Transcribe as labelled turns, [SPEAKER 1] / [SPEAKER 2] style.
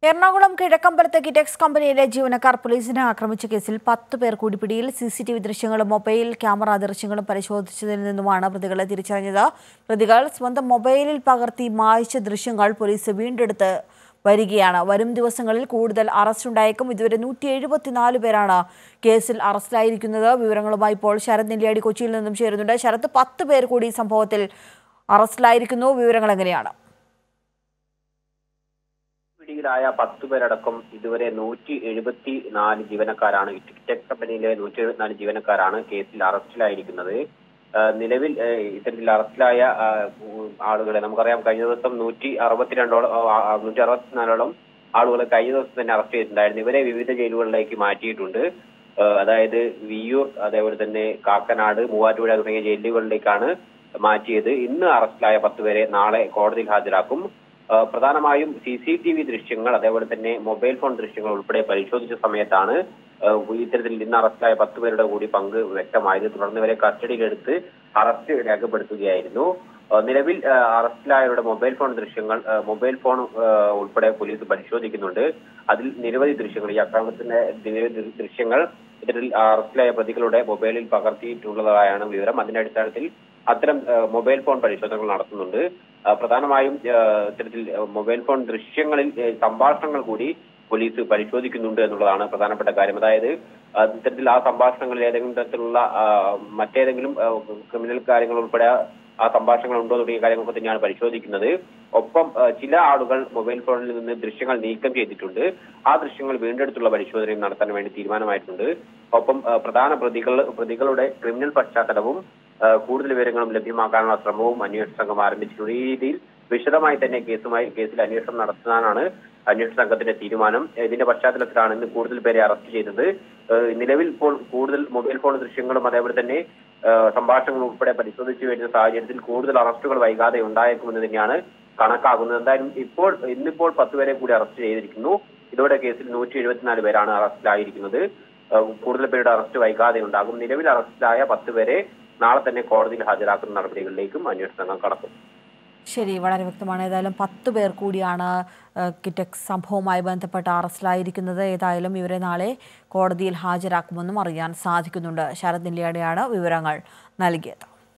[SPEAKER 1] എറണാകുളം കിഴക്കമ്പലത്ത് കിറ്റക്സ് കമ്പനിയിലെ ജീവനക്കാർ പോലീസിനെ ആക്രമിച്ച കേസിൽ പത്ത് പേർ കൂടി പിടിയിൽ സി സി ടി വി ദൃശ്യങ്ങളും മൊബൈൽ ക്യാമറ ദൃശ്യങ്ങളും പരിശോധിച്ചതിൽ നിന്നുമാണ് പ്രതികളെ തിരിച്ചറിഞ്ഞത് പ്രതികൾ സ്വന്തം മൊബൈലിൽ പകർത്തി മായ്ച്ച ദൃശ്യങ്ങൾ പോലീസ് വീണ്ടെടുത്ത് വരികയാണ് വരും ദിവസങ്ങളിൽ കൂടുതൽ അറസ്റ്റ് ഉണ്ടായേക്കും ഇതുവരെ നൂറ്റി എഴുപത്തിനാല് പേരാണ് കേസിൽ അറസ്റ്റിലായിരിക്കുന്നത് വിവരങ്ങളുമായി ഇപ്പോൾ ശരത് നെല്ലിയാടി കൊച്ചിയിൽ നിന്നും ചേരുന്നുണ്ട് ശരത് പത്ത് പേർ കൂടി ഈ സംഭവത്തിൽ അറസ്റ്റിലായിരിക്കുന്നു വിവരങ്ങൾ എങ്ങനെയാണ്
[SPEAKER 2] പിടിയിലായ പത്ത് പേരടക്കം ഇതുവരെ നൂറ്റി എഴുപത്തി നാല് ജീവനക്കാരാണ് ടിക്ടെക് കമ്പനിയിലെ നൂറ്റി എഴുപത്തിനാല് ജീവനക്കാരാണ് കേസിൽ അറസ്റ്റിലായിരിക്കുന്നത് ആ, നിലവിൽ ആ, ഇത്തരത്തിൽ അറസ്റ്റിലായ ആ, ഉം, ആളുകളെ നമുക്കറിയാം കഴിഞ്ഞ ദിവസം നൂറ്റി അറുപത്തിരണ്ടോളം ആ, ആ, നൂറ്റി അറുപത്തിനാലോളം ആളുകളെ കഴിഞ്ഞ ദിവസം തന്നെ അറസ്റ്റ് ചെയ്തിട്ടുണ്ടായിരുന്നു ഇവരെ വിവിധ ജയിലുകളിലേക്ക് മാറ്റിയിട്ടുണ്ട് ആ, അതായത് വിയ്യൂർ അതേപോലെ തന്നെ കാക്കനാട് മൂവാറ്റുപുഴ തുടങ്ങിയ ജയിലുകളിലേക്കാണ് മാറ്റിയത് ഇന്ന് അറസ്റ്റിലായ പത്ത് പേരെ നാളെ കോടതിയിൽ ഹാജരാക്കും ആ, പ്രധാനമായും സി സി ടി വി ദൃശ്യങ്ങൾ അതേപോലെ തന്നെ മൊബൈൽ ഫോൺ ദൃശ്യങ്ങൾ ഉൾപ്പെടെ പരിശോധിച്ച സമയത്താണ് ആ, ഇത്തരത്തിൽ ഇന്ന് അറസ്റ്റിലായ പത്ത് പേരുടെ കൂടി പങ്ക് വ്യക്തമായത് തുടർന്ന് ഇവരെ കസ്റ്റഡിയിലെടുത്ത് അറസ്റ്റ് രേഖപ്പെടുത്തുകയായിരുന്നു ആ, നിലവിൽ ആ, അറസ്റ്റിലായവരുടെ മൊബൈൽ ഫോൺ ദൃശ്യങ്ങൾ ആ, മൊബൈൽ ഫോൺ ആ, ഉൾപ്പെടെ പോലീസ് പരിശോധിക്കുന്നുണ്ട് അതിൽ നിരവധി ദൃശ്യങ്ങൾ ഈ ആക്രമണത്തിന്റെ നിരവധി ദൃശ്യങ്ങൾ ഇത്തരത്തിൽ അറസ്റ്റിലായ പ്രതികളുടെ മൊബൈലിൽ പകർത്തിയിട്ടുള്ളതായാണ് വിവരം അതിന്റെ അടിസ്ഥാനത്തിൽ അത്തരം ആ, മൊബൈൽ ഫോൺ പരിശോധനകൾ നടത്തുന്നുണ്ട് ആ, പ്രധാനമായും ആ, ഇത്തരത്തിൽ ആ, മൊബൈൽ ഫോൺ ദൃശ്യങ്ങളിൽ ആ, സംഭാഷണങ്ങൾ കൂടി പോലീസ് പരിശോധിക്കുന്നുണ്ട് എന്നുള്ളതാണ് പ്രധാനപ്പെട്ട കാര്യം അതായത് ആ, ഇത്തരത്തിൽ ആ സംഭാഷണങ്ങളിൽ ഏതെങ്കിലും തരത്തിലുള്ള ആ, മറ്റേതെങ്കിലും ആ, ക്രിമിനൽ കാര്യങ്ങൾ ഉൾപ്പെടെ ആ സംഭാഷണങ്ങൾ ഉണ്ടോ തുടങ്ങിയ കാര്യങ്ങളൊക്കെ തന്നെയാണ് പരിശോധിക്കുന്നത് ഒപ്പം ആ, ചില ആളുകൾ മൊബൈൽ ഫോണിൽ നിന്ന് ദൃശ്യങ്ങൾ നീക്കം ചെയ്തിട്ടുണ്ട് ആ ദൃശ്യങ്ങൾ വീണ്ടെടുത്തുള്ള പരിശോധനയും നടത്താൻ വേണ്ടി തീരുമാനമായിട്ടുണ്ട് ഒപ്പം ആ, പ്രധാന പ്രതികൾ പ്രതികളുടെ ക്രിമിനൽ പശ്ചാത്തലവും ആ, കൂടുതൽ വിവരങ്ങളും ലഭ്യമാക്കാനുള്ള ശ്രമവും അന്വേഷണ സംഘം ആരംഭിച്ചിട്ടുണ്ട് ഈ രീതിയിൽ വിശദമായി തന്നെ കേസുമായി കേസിൽ അന്വേഷണം നടത്താനാണ് അന്വേഷണ സംഘത്തിന്റെ തീരുമാനം ഇതിന്റെ പശ്ചാത്തലത്തിലാണ് ഇന്ന് കൂടുതൽ പേരെ അറസ്റ്റ് ചെയ്തത് ഏഹ് നിലവിൽ ഇപ്പോൾ കൂടുതൽ മൊബൈൽ ഫോൺ ദൃശ്യങ്ങളും അതേപോലെ തന്നെ ഏഹ് സംഭാഷണങ്ങൾ ഉൾപ്പെടെ പരിശോധിച്ചു വരുന്ന സാഹചര്യത്തിൽ കൂടുതൽ അറസ്റ്റുകൾ വൈകാതെ ഉണ്ടായേക്കുമെന്ന് തന്നെയാണ് കണക്കാകുന്നത് എന്തായാലും ഇപ്പോൾ ഇന്നിപ്പോൾ പത്ത് പേരെ കൂടി അറസ്റ്റ് ചെയ്തിരിക്കുന്നു ഇതോടെ കേസിൽ നൂറ്റി എഴുപത്തിനാല് പേരാണ് അറസ്റ്റിലായിരിക്കുന്നത് ഏഹ് കൂടുതൽ പേരുടെ അറസ്റ്റ് വൈകാതെ ഉണ്ടാകും നിലവിൽ അറസ്റ്റിലായ പത്ത് പേരെ നാളെ തന്നെ കോടതിയിൽ ഹാജരാക്കുന്ന നടപടികളിലേക്കും അന്വേഷണ സംഘം കടക്കും
[SPEAKER 1] ശരി വളരെ വ്യക്തമാണ് ഏതായാലും പത്ത് പേർ കൂടിയാണ് ഏഹ്, കിറ്റക്സ് സംഭവവുമായി ബന്ധപ്പെട്ട് അറസ്റ്റിലായിരിക്കുന്നത് ഏതായാലും ഇവരെ നാളെ കോടതിയിൽ ഹാജരാക്കുമെന്നും അറിയാൻ സാധിക്കുന്നുണ്ട് ശരത് നെല്ലിയാടെയാണ് വിവരങ്ങൾ നൽകിയത്